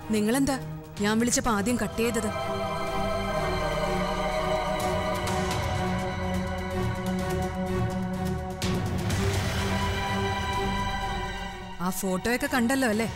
നിങ്ങളെന്താ ഞാൻ വിളിച്ചപ്പോ ആദ്യം കട്ട് ചെയ്തത് ആ ഫോട്ടോയൊക്കെ കണ്ടല്ലോ അല്ലേ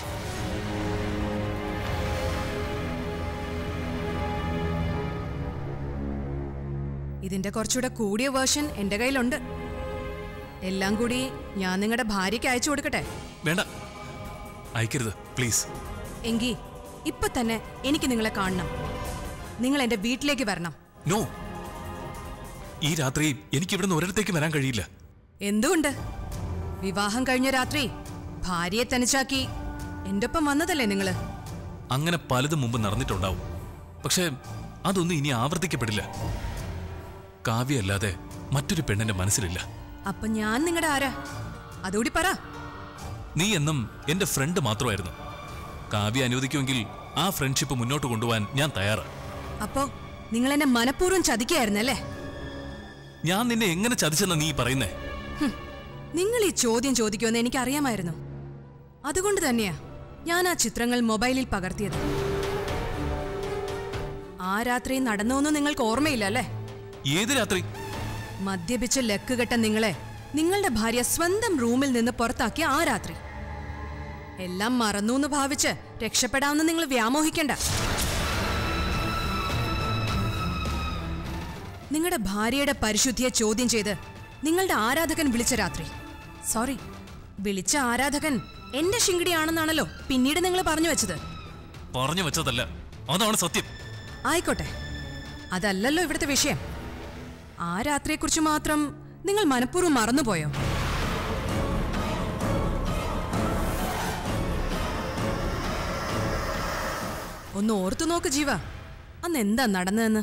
ഇതിന്റെ കുറച്ചുകൂടെ കൂടിയ വേർഷൻ എന്റെ കയ്യിലുണ്ട് എല്ലാം കൂടി ഞാൻ നിങ്ങളുടെ ഭാര്യയ്ക്ക് അയച്ചു കൊടുക്കട്ടെ വേണ്ട അയക്കരുത് പ്ലീസ് എങ്കി ഇപ്പൊ തന്നെ എനിക്ക് നിങ്ങളെ കാണണം നിങ്ങൾ എന്റെ വീട്ടിലേക്ക് വരണം നോ ഈ രാത്രി എനിക്ക് ഇവിടുന്ന് ഒരിടത്തേക്ക് വരാൻ കഴിയില്ല എന്തുകൊണ്ട് വിവാഹം കഴിഞ്ഞ രാത്രി ഭാര്യയെ തനിച്ചാക്കി എന്റെ ഒപ്പം വന്നതല്ലേ നിങ്ങള് അങ്ങനെ പലതും മുമ്പ് നടന്നിട്ടുണ്ടാവും പക്ഷേ അതൊന്നും ഇനി ആവർത്തിക്കപ്പെടില്ല കാവ്യല്ലാതെ മറ്റൊരു പെണ്ണിന്റെ മനസ്സിലില്ല അപ്പൊ ഞാൻ നിങ്ങളുടെ ആരാ അതുകൂടി പറ നീ എന്നും എന്റെ ഫ്രണ്ട് മാത്രമായിരുന്നു കാവ്യ അനുവദിക്കുമെങ്കിൽ ആ ഫ്രണ്ട്ഷിപ്പ് മുന്നോട്ട് കൊണ്ടുപോകാൻ ഞാൻ തയ്യാറാ അപ്പോ നിങ്ങൾ എന്നെ മനഃപൂർവ്വം ചതിക്കായിരുന്നല്ലേ ഞാൻ നിന്നെ എങ്ങനെ ചതിച്ചെന്ന നീ പറയുന്നേ ഹും, നിങ്ങൾ ഈ ചോദ്യം ചോദിക്കുമെന്ന് എനിക്കറിയാമായിരുന്നു അതുകൊണ്ട് തന്നെയാ ഞാൻ ആ ചിത്രങ്ങൾ മൊബൈലിൽ പകർത്തിയത് ആ രാത്രി നടന്നോന്നും നിങ്ങൾക്ക് ഓർമ്മയില്ല അല്ലേ ഏത് രാത്രി മദ്യപിച്ച് ലക്ക് കെട്ട നിങ്ങളെ നിങ്ങളുടെ ഭാര്യ സ്വന്തം റൂമിൽ നിന്ന് പുറത്താക്കിയ ആ രാത്രി എല്ലാം മറന്നു എന്ന് ഭാവിച്ച് രക്ഷപ്പെടാമെന്ന് നിങ്ങൾ വ്യാമോഹിക്കണ്ട നിങ്ങളുടെ ഭാര്യയുടെ പരിശുദ്ധിയെ ചോദ്യം ചെയ്ത് നിങ്ങളുടെ ആരാധകൻ വിളിച്ച രാത്രി സോറി വിളിച്ച ആരാധകൻ എന്റെ ശിങ്കിടിയാണെന്നാണല്ലോ പിന്നീട് നിങ്ങൾ പറഞ്ഞു വെച്ചത് പറഞ്ഞു വെച്ചതല്ല അതാണ് സത്യം ആയിക്കോട്ടെ അതല്ലല്ലോ ഇവിടുത്തെ വിഷയം ആ രാത്രിയെക്കുറിച്ച് മാത്രം നിങ്ങൾ മനഃപൂർവ്വം മറന്നുപോയോ ഒന്ന് ഓർത്തു നോക്ക് ജീവ അന്ന് എന്താ നടന്നതെന്ന്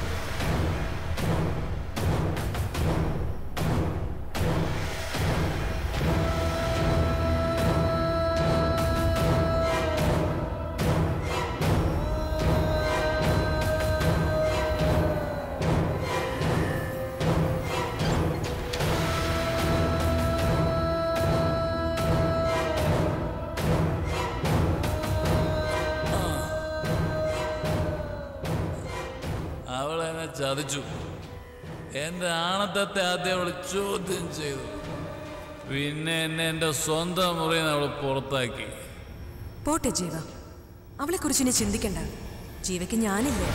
അവൾ എന്നെ ചതിച്ചു എൻ്റെ ആണത്തത്തെ ആദ്യം അവൾ ചോദ്യം ചെയ്തു പിന്നെ എന്നെ എൻ്റെ സ്വന്തം മുറിയിൽ നിന്ന് അവൾ പുറത്താക്കി പോട്ടെ ജീവ അവളെക്കുറിച്ച് ഇനി ചിന്തിക്കണ്ട ജീവയ്ക്ക് ഞാനില്ലേ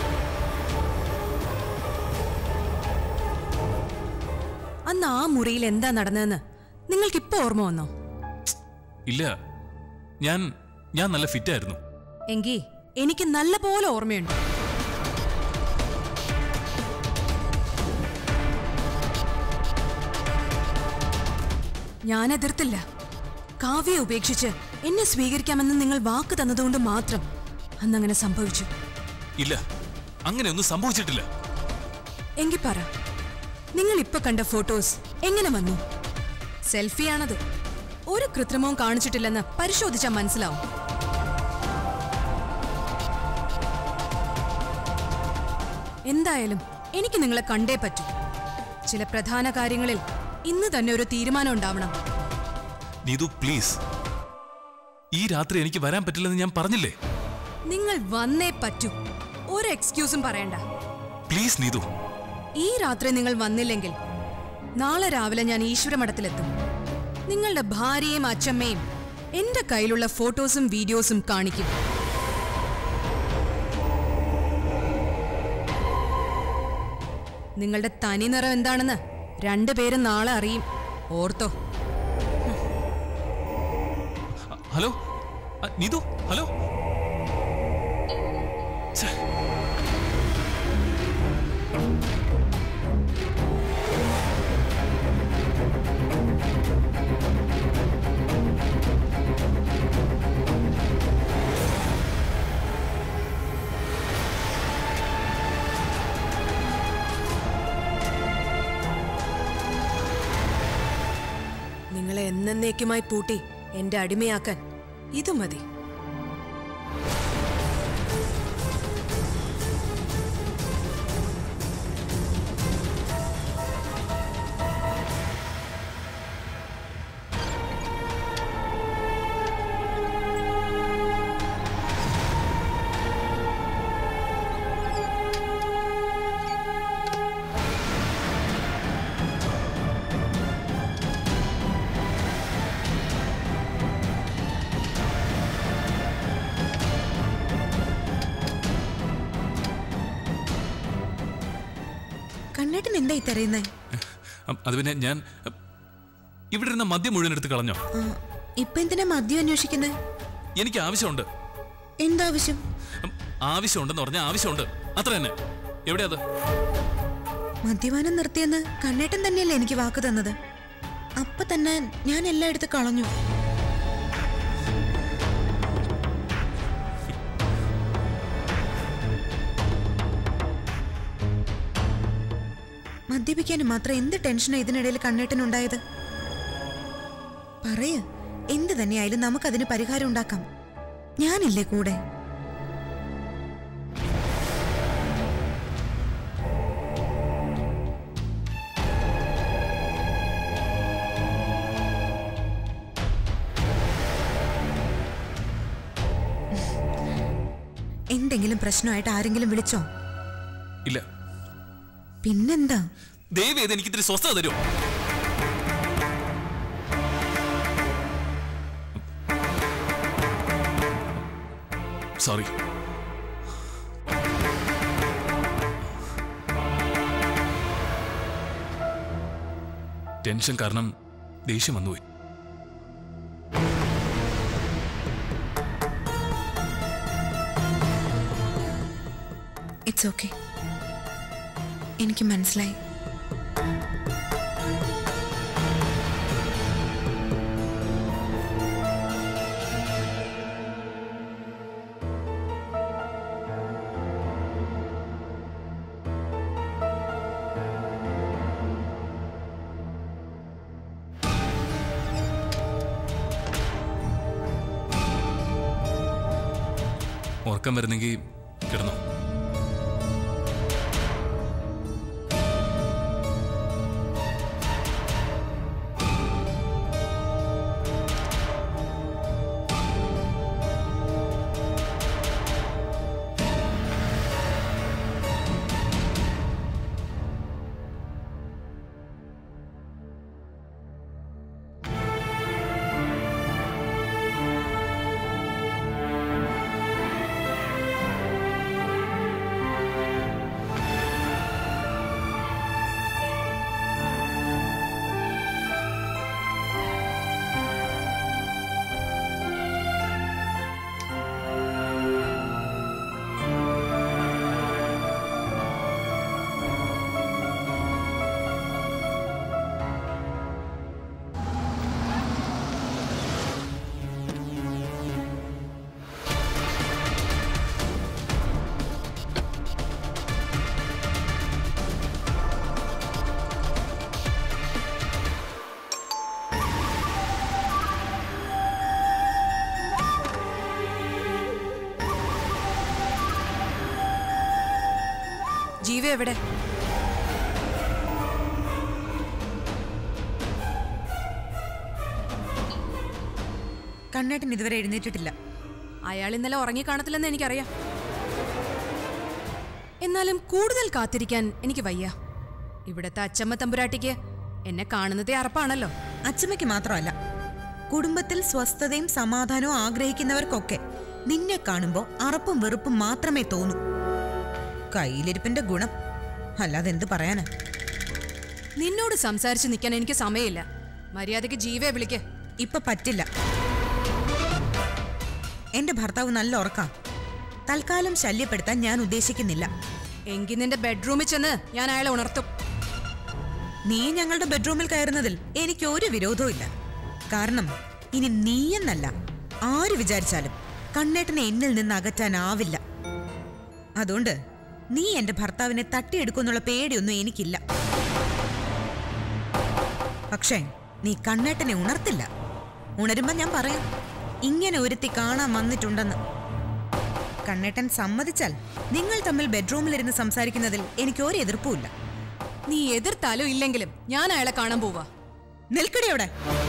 അന്ന് ആ മുറിയിൽ എന്താ നടന്നതെന്ന് നിങ്ങൾക്കിപ്പോ ഓർമ്മ വന്നോ ഇല്ല ഞാൻ ഞാൻ നല്ല ഫിറ്റായിരുന്നു എങ്കി എനിക്ക് നല്ല പോലെ ഓർമ്മയുണ്ട് ഞാൻ എതിർത്തില്ല കാവ്യെ ഉപേക്ഷിച്ച് എന്നെ സ്വീകരിക്കാമെന്ന് നിങ്ങൾ വാക്ക് തന്നതുകൊണ്ട് മാത്രം അന്നങ്ങനെ സംഭവിച്ചു ഇല്ല അങ്ങനെയൊന്നും സംഭവിച്ചിട്ടില്ല എങ്കി പറ നിങ്ങൾ ഇപ്പൊ കണ്ട ഫോട്ടോസ് എങ്ങനെ വന്നു സെൽഫിയാണത് ഒരു കൃത്രിമവും കാണിച്ചിട്ടില്ലെന്ന് പരിശോധിച്ചാൽ മനസ്സിലാവും എന്തായാലും എനിക്ക് നിങ്ങളെ കണ്ടേ പറ്റൂ ചില പ്രധാന കാര്യങ്ങളിൽ ഇന്ന് തന്നെ ഒരു തീരുമാനം ഉണ്ടാവണം നീതു പ്ലീസ് ഈ രാത്രി എനിക്ക് വരാൻ പറ്റില്ലെന്ന് ഞാൻ പറഞ്ഞില്ലേ നിങ്ങൾ വന്നേ പറ്റൂ ഒരു എക്സ്ക്യൂസും പറയണ്ട പ്ലീസ് നീതു ഈ രാത്രി നിങ്ങൾ വന്നില്ലെങ്കിൽ നാളെ രാവിലെ ഞാൻ ഈശ്വരമഠത്തിലെത്തും നിങ്ങളുടെ ഭാര്യയും അച്ഛമ്മയും എന്റെ കയ്യിലുള്ള ഫോട്ടോസും വീഡിയോസും കാണിക്കും നിങ്ങളുടെ തനി നിറം എന്താണെന്ന് രണ്ടുപേരും നാളെ അറിയും ഓർത്തോ അ- ഹലോ അ, നീതു ഹലോ ഛെ, നിങ്ങളെ എന്നേക്കുമായി പൂട്ടി എന്റെ അടിമയാക്കാൻ ഇത് മതി കണ്ണേട്ടൻ എന്തായി തരയുന്നേ അം, അത് പിന്നെ ഞാൻ അം, ഇവിടെ ഇരുന്ന മദ്യം മുഴുവൻ എടുത്ത് കളഞ്ഞോ ഇപ്പൊ എന്തിനാ മദ്യം അന്വേഷിക്കുന്നത് എനിക്ക് ആവശ്യമുണ്ട് എന്താവശ്യം അം, ആവശ്യമുണ്ടെന്ന് പറഞ്ഞാൽ ആവശ്യമുണ്ട് അത്ര തന്നെ എവിടെയാ അത് മദ്യപാനം നിർത്തിയെന്ന് കണ്ണേട്ടൻ തന്നെയല്ലേ എനിക്ക് വാക്ക് തന്നത് അപ്പൊ തന്നെ ഞാൻ എല്ലായിടത്തും കളഞ്ഞു മദ്യപിക്കാനും മാത്രം എന്ത് ടെൻഷനാ ഇതിനിടയിൽ കണ്ണേട്ടനുണ്ടായത് പറയ എന്ത് തന്നെയായാലും നമുക്കതിന് പരിഹാരം ഉണ്ടാക്കാം ഞാനില്ലേ കൂടെ എന്തെങ്കിലും പ്രശ്നമായിട്ട് ആരെങ്കിലും വിളിച്ചോ ഇല്ല പിന്നെന്താ ദയവ് ചെയ്ത് എനിക്ക് ഇത്തിരി സ്വസ്ഥത തരുമോ സോറി ടെൻഷൻ കാരണം ദേഷ്യം വന്നുപോയി ഇറ്റ്സ് ഓക്കെ എനിക്ക് മനസ്സിലായി ഉറക്കം വരുന്നെങ്കിൽ കിടന്നോ ജീവ എവിടെ കണ്ണേട്ടൻ ഇതുവരെ എഴുന്നേറ്റിട്ടില്ല അയാൾ ഇന്നലെ ഉറങ്ങിക്കാണത്തില്ലെന്ന് എനിക്കറിയാം എന്നാലും കൂടുതൽ കാത്തിരിക്കാൻ എനിക്ക് വയ്യ ഇവിടത്തെ അച്ചമ്മ തമ്പുരാട്ടിക്ക് എന്നെ കാണുന്നതേ അറപ്പാണല്ലോ അച്ചമ്മയ്ക്ക് മാത്രമല്ല കുടുംബത്തിൽ സ്വസ്ഥതയും സമാധാനവും ആഗ്രഹിക്കുന്നവർക്കൊക്കെ നിന്നെ കാണുമ്പോ അറപ്പും വെറുപ്പും മാത്രമേ തോന്നൂ കയ്യിലിരിപ്പിന്റെ ഗുണം അല്ലാതെ എന്ത് പറയാനാ നിന്നോട് സംസാരിച്ച് നിൽക്കാൻ എനിക്ക് സമയമില്ല മര്യാദയ്ക്ക് ജീവയെ വിളിക്ക് ഇപ്പൊ പറ്റില്ല എന്റെ ഭർത്താവ് നല്ല ഉറക്കാം തൽക്കാലം ശല്യപ്പെടുത്താൻ ഞാൻ ഉദ്ദേശിക്കുന്നില്ല എങ്കിൽ നിന്റെ ബെഡ്റൂമിൽ ചെന്ന് ഞാൻ അയാളെ ഉണർത്തും നീ ഞങ്ങളുടെ ബെഡ്റൂമിൽ കയറുന്നതിൽ എനിക്ക് ഒരു വിരോധവും ഇല്ല കാരണം ഇനി നീയെന്നല്ല ആര് വിചാരിച്ചാലും കണ്ണേട്ടനെ എന്നിൽ നിന്ന് അകറ്റാനാവില്ല അതുകൊണ്ട് നീ എന്റെ ഭർത്താവിനെ തട്ടിയെടുക്കുന്നുള്ള പേടിയൊന്നും എനിക്കില്ല പക്ഷേ നീ കണ്ണേട്ടനെ ഉണർത്തില്ല ഉണരുമ്പോ ഞാൻ പറയാം ഇങ്ങനെ ഒരുത്തി കാണാൻ വന്നിട്ടുണ്ടെന്ന് കണ്ണേട്ടൻ സമ്മതിച്ചാൽ നിങ്ങൾ തമ്മിൽ ബെഡ്റൂമിലിരുന്ന് സംസാരിക്കുന്നതിൽ എനിക്ക് ഒരു എതിർപ്പുമില്ല നീ എതിർത്താലും ഇല്ലെങ്കിലും ഞാൻ അയാളെ കാണാൻ പോവാ നിൽക്കടി അവിടെ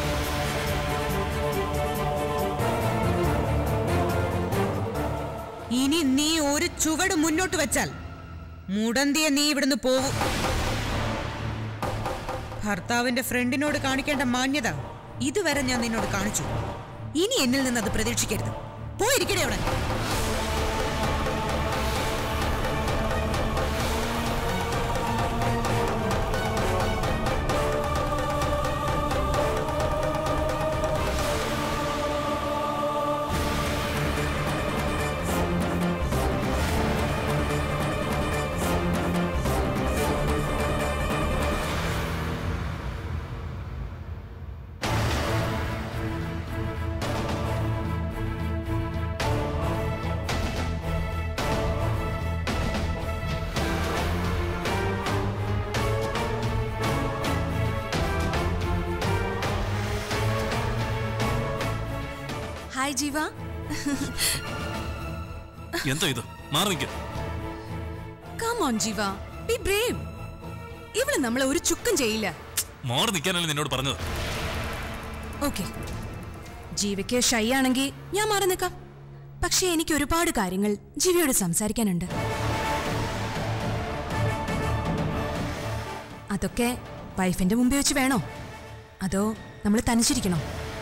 ഇനി നീ ഒരു ചുവട് മുന്നോട്ട് വെച്ചാൽ മുടന്തിയ നീ ഇവിടുന്ന് പോവും ഭർത്താവിന്റെ ഫ്രണ്ടിനോട് കാണിക്കേണ്ട മാന്യത ഇതുവരെ ഞാൻ നിന്നോട് കാണിച്ചു ഇനി എന്നിൽ നിന്ന് അത് പ്രതീക്ഷിക്കരുത് പോയിരിക്കണേ അവിടെ ഹായ് ജീവ എന്താ ഇത് മാറി നിൽക്ക come on Jeeva be brave ഇവള് നമ്മളെ ഒരു ചുക്കും ചെയ്യില്ല മാറി നിൽക്കാനല്ലേ നിന്നോട് പറഞ്ഞത് ഓക്കെ ജീവയ്ക്ക് ഷൈ ആണെങ്കിൽ ഞാൻ മാറി നിൽക്കാം പക്ഷേ എനിക്ക് ഒരുപാട് കാര്യങ്ങൾ ജീവയോട് സംസാരിക്കാനുണ്ട് അതൊക്കെ വൈഫിന്റെ മുമ്പിൽ വെച്ച് വേണോ അതോ നമ്മൾ തനിച്ചിരിക്കണോ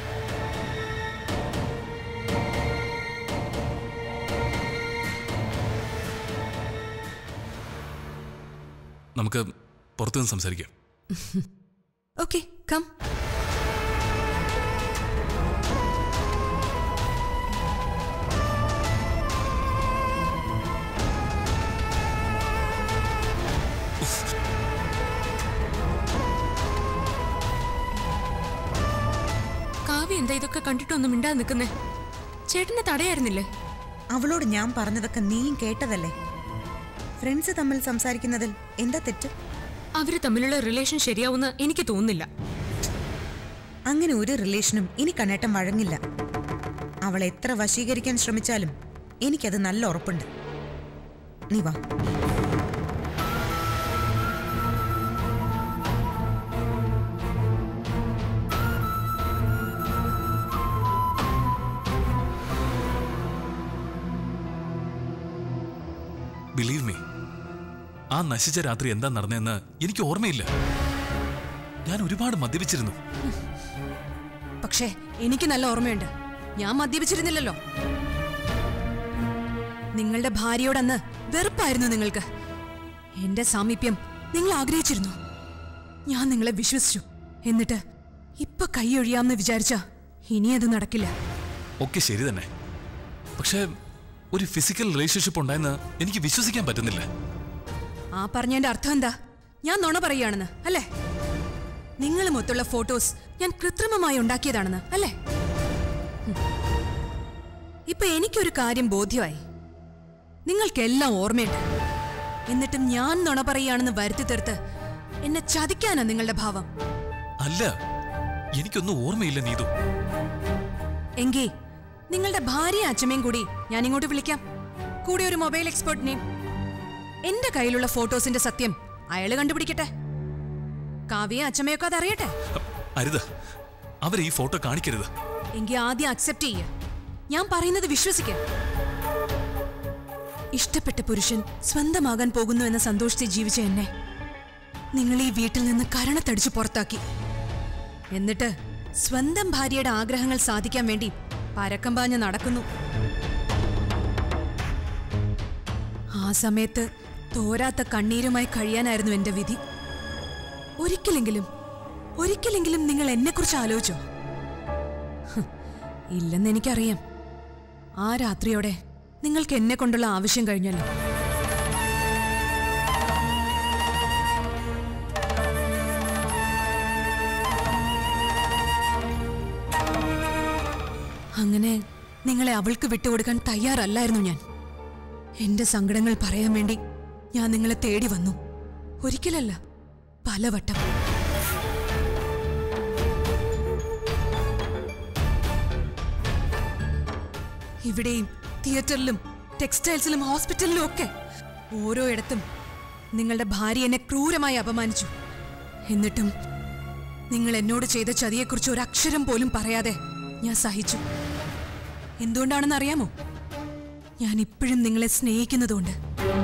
നമുക്ക് പുറത്തുനിന്ന് സംസാരിക്കാം ഓക്കെ കം കാവ്യ എന്താ ഇതൊക്കെ കണ്ടിട്ടൊന്നും മിണ്ടാതെ നിൽക്കുന്നേ ചേട്ടനെ തടയായിരുന്നില്ലേ അവളോട് ഞാൻ പറഞ്ഞതൊക്കെ നീയും കേട്ടതല്ലേ ഫ്രണ്ട്സ് തമ്മിൽ സംസാരിക്കുന്നതിൽ എന്താ തെറ്റ് അവര് തമ്മിലുള്ള റിലേഷൻ ശരിയാവുന്ന എനിക്ക് തോന്നുന്നില്ല അങ്ങനെ ഒരു റിലേഷനും ഇനി കണ്ണേട്ടം വഴങ്ങില്ല അവൾ എത്ര വശീകരിക്കാൻ ശ്രമിച്ചാലും എനിക്കത് നല്ല ഉറപ്പുണ്ട് നീ വാ ബിലീവ് മീ ആ നശിച്ച രാത്രി എന്താ നടന്നതെന്ന് എനിക്ക് ഓർമ്മയില്ല ഞാൻ ഒരുപാട് മദ്യപിച്ചിരുന്നു പക്ഷേ എനിക്ക് നല്ല ഓർമ്മയുണ്ട് ഞാൻ മദ്യപിച്ചിരുന്നില്ലല്ലോ നിങ്ങളുടെ ഭാര്യയോടന്ന് വെറുപ്പായിരുന്നു നിങ്ങൾക്ക് എന്റെ സാമീപ്യം നിങ്ങൾ ആഗ്രഹിച്ചിരുന്നു ഞാൻ നിങ്ങളെ വിശ്വസിച്ചു എന്നിട്ട് ഇപ്പൊ കൈയൊഴിയാമെന്ന് വിചാരിച്ച ഇനി അത് നടക്കില്ല ഒക്കെ ശരി തന്നെ പക്ഷേ ഒരു ഫിസിക്കൽ റിലേഷൻഷിപ്പ് ഉണ്ടായെന്ന് എനിക്ക് വിശ്വസിക്കാൻ പറ്റുന്നില്ല ആ പറഞ്ഞതിന്റെ അർത്ഥം എന്താ ഞാൻ നുണ പറയുകയാണെന്ന് അല്ലേ നിങ്ങൾ മൊത്തുള്ള ഫോട്ടോസ് ഞാൻ കൃത്രിമമായി ഉണ്ടാക്കിയതാണെന്ന് അല്ലേ ഹും. ഇപ്പൊ എനിക്കൊരു കാര്യം ബോധ്യമായി നിങ്ങൾക്കെല്ലാം ഓർമ്മയുണ്ട് എന്നിട്ടും ഞാൻ നുണ പറയുകയാണെന്ന് വരുത്തി തീർത്ത് എന്നെ ചതിക്കാനാ നിങ്ങളുടെ ഭാവം അല്ല എനിക്കൊന്നും ഓർമ്മയില്ല നീതു എങ്കി നിങ്ങളുടെ ഭാര്യ അച്ഛമ്മയും കൂടി ഞാൻ ഇങ്ങോട്ട് വിളിക്കാം കൂടെ ഒരു മൊബൈൽ എക്സ്പേർട്ടിനെയും എന്റെ കയ്യിലുള്ള ഫോട്ടോസിന്റെ സത്യം അയാള് കണ്ടുപിടിക്കട്ടെ കാവ്യ അച്ഛമ്മയൊക്കെ അതറിയട്ടെ അരുത് അവരെ ഈ ഫോട്ടോ കാണിക്കരുത് എങ്കിൽ ആദ്യം അക്സെപ്റ്റ് ചെയ്യ ഞാൻ പറയുന്നത് വിശ്വസിക്ക ഇഷ്ടപ്പെട്ട പുരുഷൻ സ്വന്തമാകാൻ പോകുന്നു എന്ന സന്തോഷത്തിൽ ജീവിച്ച എന്നെ നിങ്ങൾ ഈ വീട്ടിൽ നിന്ന് കരണത്തടിച്ച് പുറത്താക്കി എന്നിട്ട് സ്വന്തം ഭാര്യയുടെ ആഗ്രഹങ്ങൾ സാധിക്കാൻ വേണ്ടി പരക്കം പാഞ്ഞ് നടക്കുന്നു ആ സമയത്ത് തോരാത്ത കണ്ണീരുമായി കഴിയാനായിരുന്നു എന്റെ വിധി ഒരിക്കലെങ്കിലും ഒരിക്കലെങ്കിലും നിങ്ങൾ എന്നെക്കുറിച്ച് ആലോചിച്ചോ ഹ്, ഇല്ലെന്ന് എനിക്കറിയാം ആ രാത്രിയോടെ നിങ്ങൾക്ക് എന്നെ കൊണ്ടുള്ള ആവശ്യം കഴിഞ്ഞല്ലോ അങ്ങനെ നിങ്ങളെ അവൾക്ക് വിട്ടുകൊടുക്കാൻ തയ്യാറല്ലായിരുന്നു ഞാൻ എന്റെ സങ്കടങ്ങൾ പറയാൻ വേണ്ടി ഞാൻ നിങ്ങളെ തേടി വന്നു ഒരിക്കലല്ല പലവട്ടം ഇവിടെയും തിയേറ്ററിലും ടെക്സ്റ്റൈൽസിലും ഹോസ്പിറ്റലിലും ഒക്കെ ഓരോയിടത്തും നിങ്ങളുടെ ഭാര്യ എന്നെ ക്രൂരമായി അപമാനിച്ചു എന്നിട്ടും നിങ്ങൾ എന്നോട് ചെയ്ത ചതിയെക്കുറിച്ച് ഒരു അക്ഷരം പോലും പറയാതെ ഞാൻ സഹിച്ചു എന്തുകൊണ്ടാണെന്ന് അറിയാമോ ഞാൻ ഇപ്പോഴും നിങ്ങളെ സ്നേഹിക്കുന്നതുകൊണ്ട്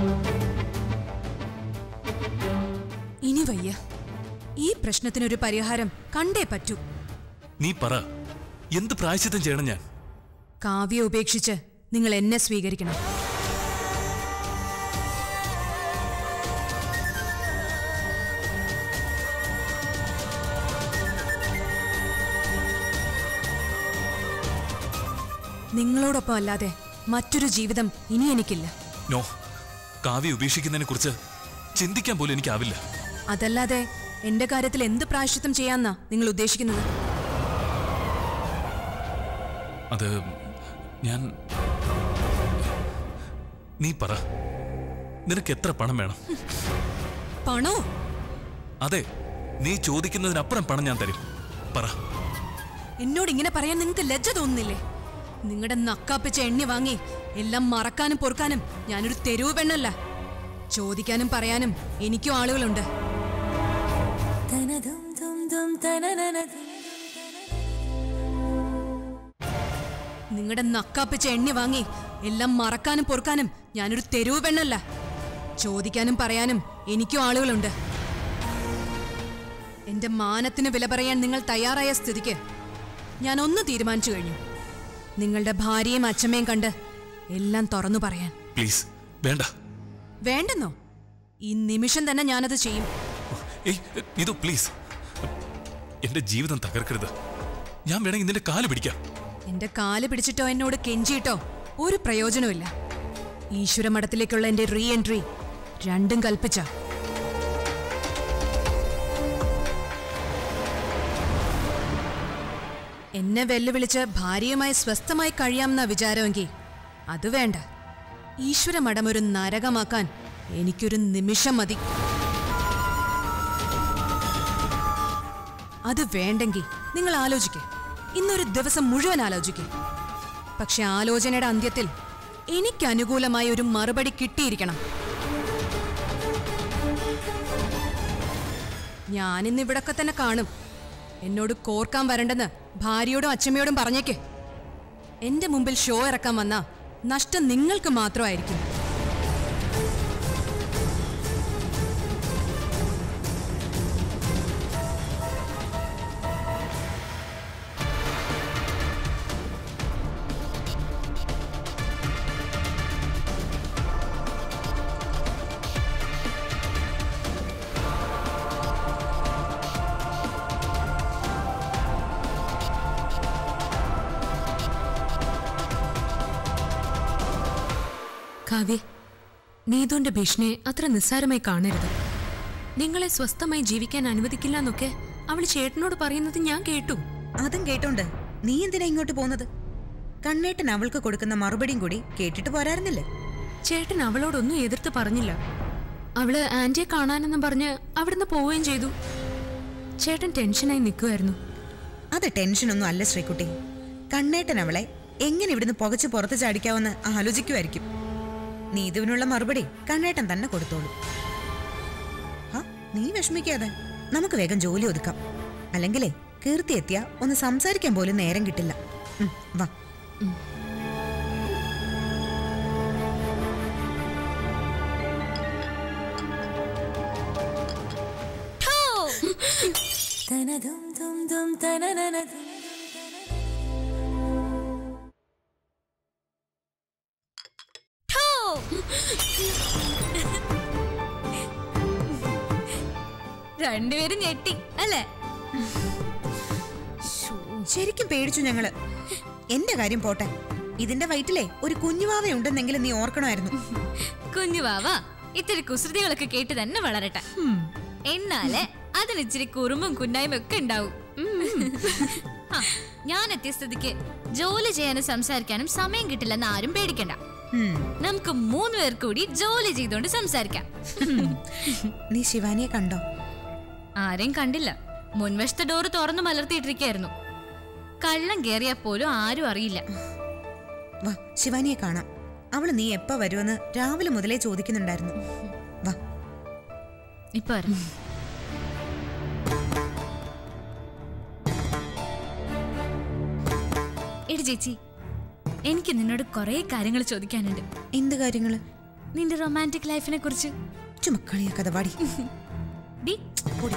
ഇനി വയ്യ ഈ പ്രശ്നത്തിനൊരു പരിഹാരം കണ്ടേ പറ്റൂ നീ പറ എന്ത് പ്രായശ്ചിത്തം ചെയ്യണം ഞാൻ കാവ്യ ഉപേക്ഷിച്ച് നിങ്ങൾ എന്നെ സ്വീകരിക്കണം നിങ്ങളോടൊപ്പം അല്ലാതെ മറ്റൊരു ജീവിതം ഇനി എനിക്കില്ല നോ കാവ്യ ഉപേക്ഷിക്കുന്നതിനെ കുറിച്ച് ചിന്തിക്കാൻ പോലും എനിക്കാവില്ല അതല്ലാതെ എന്റെ കാര്യത്തിൽ എന്ത് പ്രായശ്ചിത്തം ചെയ്യാന്നാ നിങ്ങൾ ഉദ്ദേശിക്കുന്നത് അത് ഞാൻ നീ പറ നിനക്ക് എത്ര പണം വേണം പണോ അതെ നീ ചോദിക്കുന്നതിനപ്പുറം പണം ഞാൻ തരും പറ എന്നോട് ഇങ്ങനെ പറയാൻ നിങ്ങൾക്ക് ലജ്ജ തോന്നുന്നില്ലേ നിങ്ങളുടെ നക്കാപ്പിച്ച എണ്ണി വാങ്ങി എല്ലാം മറക്കാനും പൊറുക്കാനും ഞാനൊരു തെരുവ് പെണ്ണല്ല ചോദിക്കാനും പറയാനും എനിക്കും ആളുകളുണ്ട് നിങ്ങളുടെ നക്കാപ്പിച്ച എണ്ണി വാങ്ങി എല്ലാം മറക്കാനും പൊറുക്കാനും ഞാനൊരു തെരുവ് പെണ്ണല്ല ചോദിക്കാനും പറയാനും എനിക്കും ആളുകളുണ്ട് എന്റെ മാനത്തിന് വില പറയാൻ നിങ്ങൾ തയ്യാറായ സ്ഥിതിക്ക് ഞാൻ ഒന്ന് തീരുമാനിച്ചു കഴിഞ്ഞു നിങ്ങളുടെ ഭാര്യയും അച്ഛമ്മയും കണ്ട് എല്ലാം തുറന്നു പറയാൻ പ്ലീസ് വേണ്ട വേണ്ടെന്നോ ഈ നിമിഷം തന്നെ ഞാനത് ചെയ്യും ഏയ് ഇതു പ്ലീസ് എന്റെ ജീവിതം തകർക്കരുത് ഞാൻ വേണമെങ്കിൽ നിന്റെ കാല് പിടിക്കാം എന്റെ കാല് പിടിച്ചിട്ടോ എന്നോട് കെഞ്ചിയിട്ടോ ഒരു പ്രയോജനമില്ല ഈശ്വരമഠത്തിലേക്കുള്ള എന്റെ റീ എൻട്രി രണ്ടും കൽപ്പിച്ച എന്നെ വെല്ലുവിളിച്ച് ഭാര്യയുമായി സ്വസ്ഥമായി കഴിയാമെന്ന വിചാരമെങ്കിൽ അത് വേണ്ട ഈശ്വരമഠം ഒരു നരകമാക്കാൻ എനിക്കൊരു നിമിഷം മതി അത് വേണ്ടെങ്കിൽ നിങ്ങൾ ആലോചിക്കേ ഇന്നൊരു ദിവസം മുഴുവൻ ആലോചിക്കേ പക്ഷെ ആലോചനയുടെ അന്ത്യത്തിൽ എനിക്ക് അനുകൂലമായ ഒരു മറുപടി കിട്ടിയിരിക്കണം ഞാനിന്ന് ഇവിടൊക്കെ തന്നെ കാണും എന്നോട് കോർക്കാൻ വരണ്ടെന്ന് ഭാര്യയോടും അച്ഛമ്മയോടും പറഞ്ഞേക്ക് എന്റെ മുമ്പിൽ ഷോ ഇറക്കാൻ വന്ന നഷ്ടം നിങ്ങൾക്ക് മാത്രമായിരിക്കും കാവ്യ നീതുവിന്റെ ഭീഷണിയെ അത്ര നിസ്സാരമായി കാണരുത് നിങ്ങളെ സ്വസ്ഥമായി ജീവിക്കാൻ അനുവദിക്കില്ല എന്നൊക്കെ അവൾ ചേട്ടനോട് പറയുന്നത് ഞാൻ കേട്ടു അതും കേട്ടോണ്ട് നീ എന്തിനാ ഇങ്ങോട്ട് പോകുന്നത് കണ്ണേട്ടൻ അവൾക്ക് കൊടുക്കുന്ന മറുപടിയും കൂടി കേട്ടിട്ട് പോരായിരുന്നില്ലേ ചേട്ടൻ അവളോടൊന്നും എതിർത്ത് പറഞ്ഞില്ല അവള് ആന്റിയെ കാണാനെന്നും പറഞ്ഞ് അവിടുന്ന് പോവുകയും ചെയ്തു ചേട്ടൻ ടെൻഷനായി നിൽക്കുമായിരുന്നു അത് ടെൻഷനൊന്നും അല്ല ശ്രീകുട്ടി കണ്ണേട്ടൻ അവളെ എങ്ങനെ ഇവിടുന്ന് പുകച്ച് പുറത്ത് ചാടിക്കാവെന്ന് ആലോചിക്കുമായിരിക്കും നീതുവിനുള്ള മറുപടി കണ്ണേട്ടൻ തന്നെ കൊടുത്തോളൂ ആ നീ വിഷമിക്കാതെ നമുക്ക് വേഗം ജോലി ഒതുക്കാം അല്ലെങ്കിലേ കീർത്തി എത്തിയ ഒന്ന് സംസാരിക്കാൻ പോലും നേരം കിട്ടില്ല ഉം, വാ രണ്ടുപേരും ഞെട്ടി അല്ലേ ശരിക്കും പേടിച്ചു ഞങ്ങള് എന്റെ കാര്യം പോട്ടെ ഇതിന്റെ വയറ്റിലെ ഒരു കുഞ്ഞുവാവയുണ്ടെന്നെങ്കിലും നീ ഓർക്കണമായിരുന്നു കുഞ്ഞു വാവ ഇത്തിരി കുസൃതികളൊക്കെ കേട്ട് തന്നെ വളരട്ടെ എന്നാലേ അതിന് ഇച്ചിരി കുറുമ്പും കുന്നായ്മ ഒക്കെ ഉണ്ടാവും ആ, ഞാൻ എത്തിയ സ്ഥിതിക്ക് ജോലി ചെയ്യാനും സംസാരിക്കാനും സമയം കിട്ടില്ലെന്ന് ആരും പേടിക്കണ്ട ഉം. നമുക്ക് മൂന്ന് പേർ കൂടി ജോലി ചെയ്തുകൊണ്ട് സംസാരിക്കാം നീ ശിവാനിയെ കണ്ടോ ആരെയും കണ്ടില്ല മുൻവശത്തെ ഡോറ് തുറന്നു മലർത്തിയിട്ടിരിക്കായിരുന്നു കള്ളം കേറിയാ പോലും ആരും അറിയില്ല വാ ശിവാനിയെ കാണാം അവള് നീ എപ്പ വരുമെന്ന് രാവിലെ മുതലേ ചോദിക്കുന്നുണ്ടായിരുന്നു വാ ഇപ്പൊ വരാം എടി ചേച്ചി എനിക്ക് നിന്നോട് കുറെ കാര്യങ്ങൾ ചോദിക്കാനുണ്ട് എന്ത് കാര്യങ്ങള് നിന്റെ റൊമാൻറ്റിക് ലൈഫിനെ കുറിച്ച് ചുമക്കളിയ കഥ പാടി ഡി പൊടി.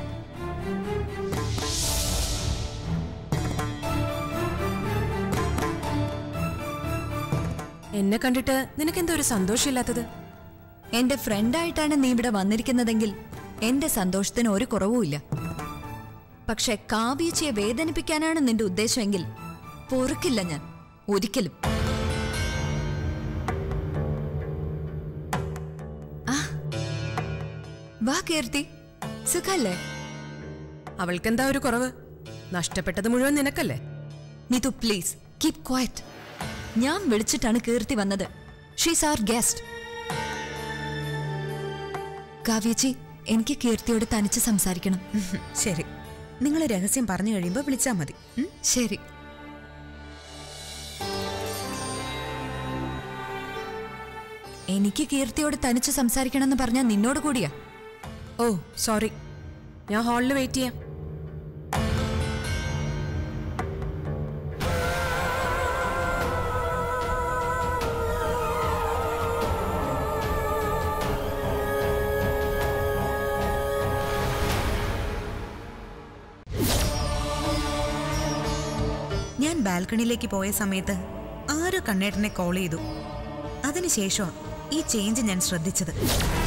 എന്നെ കണ്ടിട്ട് നിനക്കെന്താ ഒരു സന്തോഷമില്ലാത്തത് എന്റെ ഫ്രണ്ടായിട്ടാണ് നീ ഇവിടെ വന്നിരിക്കുന്നതെങ്കിൽ എന്റെ സന്തോഷത്തിന് ഒരു കുറവുമില്ല പക്ഷെ കാവ്യച്ചയെ വേദനിപ്പിക്കാനാണ് നിന്റെ ഉദ്ദേശമെങ്കിൽ പൊറുക്കില്ല ഞാൻ ഒരിക്കലും ആ, വാ കീർത്തി സുഖല്ലേ അവൾക്കെന്താ ഒരു കുറവ് നഷ്ടപ്പെട്ടത് മുഴുവൻ നിനക്കല്ലേ നിതു പ്ലീസ് കീപ് ക്വയറ്റ് ഞാൻ വിളിച്ചിട്ടാണ് കീർത്തി വന്നത് ഷീസ് ആർ ഗസ്റ്റ് കാവ്യച്ചി എനിക്ക് കീർത്തിയോട് തനിച്ച് സംസാരിക്കണം ഉം, ശരി നിങ്ങൾ രഹസ്യം പറഞ്ഞു കഴിയുമ്പോൾ വിളിച്ചാ മതി ഉം? ശരി എനിക്ക് കീർത്തിയോട് തനിച്ച് സംസാരിക്കണമെന്ന് പറഞ്ഞാൽ നിന്നോട് കൂടിയാ ഓ സോറി ഞാൻ ഹാളിൽ വെയിറ്റ് ചെയ്യാം ഞാൻ ബാൽക്കണിയിലേക്ക് പോയ സമയത്ത് ആരോ കണ്ണേട്ടനെ കോൾ ചെയ്തു അതിനുശേഷം ഈ ചേഞ്ച് ഞാൻ ശ്രദ്ധിച്ചത്